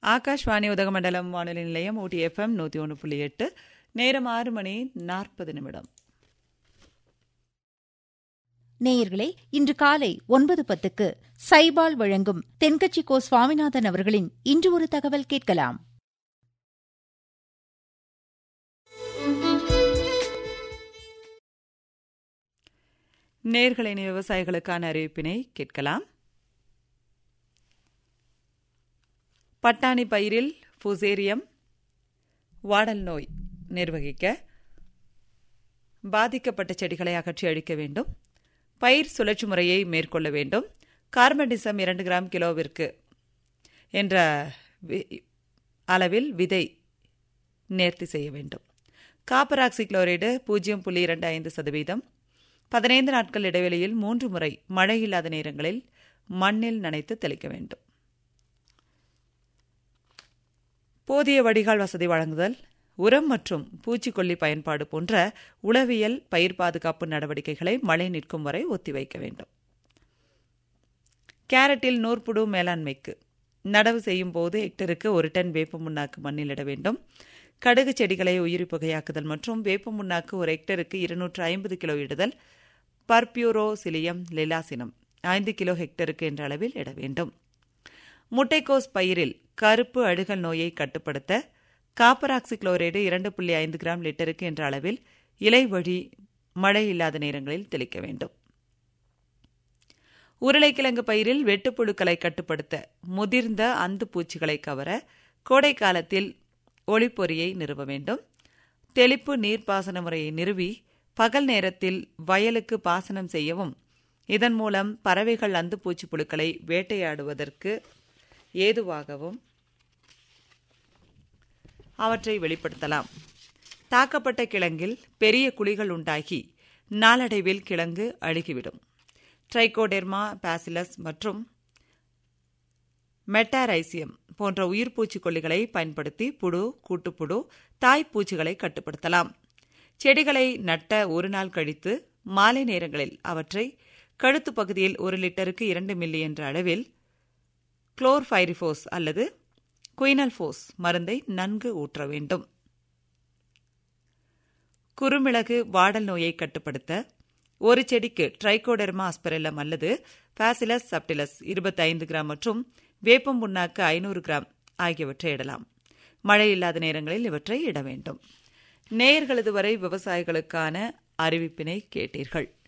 ஆகாஷ்வாணி உதகமண்டலம் வானொலி நிலையம் ஊட்டி எஃப்எம் நூற்றி ஒன்று புள்ளி எட்டு நேரம் ஆறு மணி நாற்பது நிமிடம் நேயர்களே இன்று காலை ஒன்பது பத்துக்கு சைபால் வழங்கும் தென்கட்சி கோ சுவாமிநாதன் அவர்களின் இன்று ஒரு தகவல் கேட்கலாம் நேர்களின் விவசாயிகளுக்கான அறிவிப்பினை கேட்கலாம் பட்டாணி பயிரில் ஃபுசேரியம் வாடல் நோய் நிர்வகிக்க பாதிக்கப்பட்ட செடிகளை அகற்றி அழிக்க வேண்டும் பயிர் சுழற்சி முறையை மேற்கொள்ள வேண்டும் கார்பன்டிசம் இரண்டு கிராம் கிலோவிற்கு என்ற அளவில் விதை நேர்த்தி செய்ய வேண்டும் காப்பர் ஆக்சிக்ளோரைடு பூஜ்ஜியம் புள்ளி இரண்டு ஐந்து சதவீதம் பதினைந்து நாட்கள் இடைவெளியில் மூன்று முறை மழை இல்லாத நேரங்களில் மண்ணில் நனைத்து தெளிக்க வேண்டும் போதிய வடிகால் வசதி வழங்குதல் உரம் மற்றும் பூச்சிக்கொல்லி பயன்பாடு போன்ற உளவியல் பயிர் பாதுகாப்பு நடவடிக்கைகளை மழை நிற்கும் வரை ஒத்திவைக்க வேண்டும் கேரட்டில் நூற்புடு மேலாண்மைக்கு நடவு செய்யும் போது ஹெக்டருக்கு ஒரு டன் வேப்ப முன்னாக்கு மண்ணில் இட வேண்டும் கடுகு செடிகளை உயிரி புகையாக்குதல் மற்றும் வேப்ப முன்னாக்கு ஒரு ஹெக்டருக்கு இருநூற்று ஐம்பது கிலோ இடுதல் பர்பியூரோ சிலியம் லிலாசினம் ஐந்து கிலோ ஹெக்டருக்கு என்ற அளவில் இட வேண்டும் முட்டைக்கோஸ் பயிரில் கருப்பு அழுகல் நோயை கட்டுப்படுத்த காப்பர் ஆக்சிக்ளோரைடு இரண்டு புள்ளி ஐந்து கிராம் லிட்டருக்கு என்ற அளவில் இலை வழி மழை இல்லாத நேரங்களில் தெளிக்க வேண்டும் உருளைக்கிழங்கு பயிரில் வெட்டுப்புழுக்களை கட்டுப்படுத்த முதிர்ந்த அந்து பூச்சிகளை கவர கோடை காலத்தில் ஒளிப்பொறியை நிறுவ வேண்டும் தெளிப்பு நீர்ப்பாசன முறையை நிறுவி பகல் நேரத்தில் வயலுக்கு பாசனம் செய்யவும் இதன் மூலம் பறவைகள் அந்து பூச்சி புழுக்களை வேட்டையாடுவதற்கு ஏதுவாகவும் அவற்றை வெளிப்படுத்தலாம் தாக்கப்பட்ட கிழங்கில் பெரிய குழிகள் உண்டாகி நாளடைவில் கிழங்கு அழுகிவிடும் ட்ரைகோடெர்மா பாசிலஸ் மற்றும் மெட்டாரைசியம் போன்ற உயிர் பூச்சிக்கொல்லிகளை பயன்படுத்தி புழு கூட்டுப்புழு தாய்ப்பூச்சிகளை கட்டுப்படுத்தலாம் செடிகளை நட்ட ஒரு நாள் கழித்து மாலை நேரங்களில் அவற்றை கழுத்து பகுதியில் ஒரு லிட்டருக்கு இரண்டு மில்லி என்ற அளவில் குளோர்ஃபைரிஃபோஸ் அல்லது குயினல்ஃபோஸ் மருந்தை நன்கு ஊற்ற வேண்டும் குறுமிளகு வாடல் நோயை கட்டுப்படுத்த ஒரு செடிக்கு ட்ரைகோடெர்மா அஸ்பரெல்லம் அல்லது பாசிலஸ் சப்டிலஸ் இருபத்தைந்து கிராம் மற்றும் வேப்பம் புண்ணாக்கு ஐநூறு கிராம் ஆகியவற்றை இடலாம் மழை இல்லாத நேரங்களில் இவற்றை இட வேண்டும் நேயர்களது வரை விவசாயிகளுக்கான அறிவிப்பினை கேட்டீர்கள்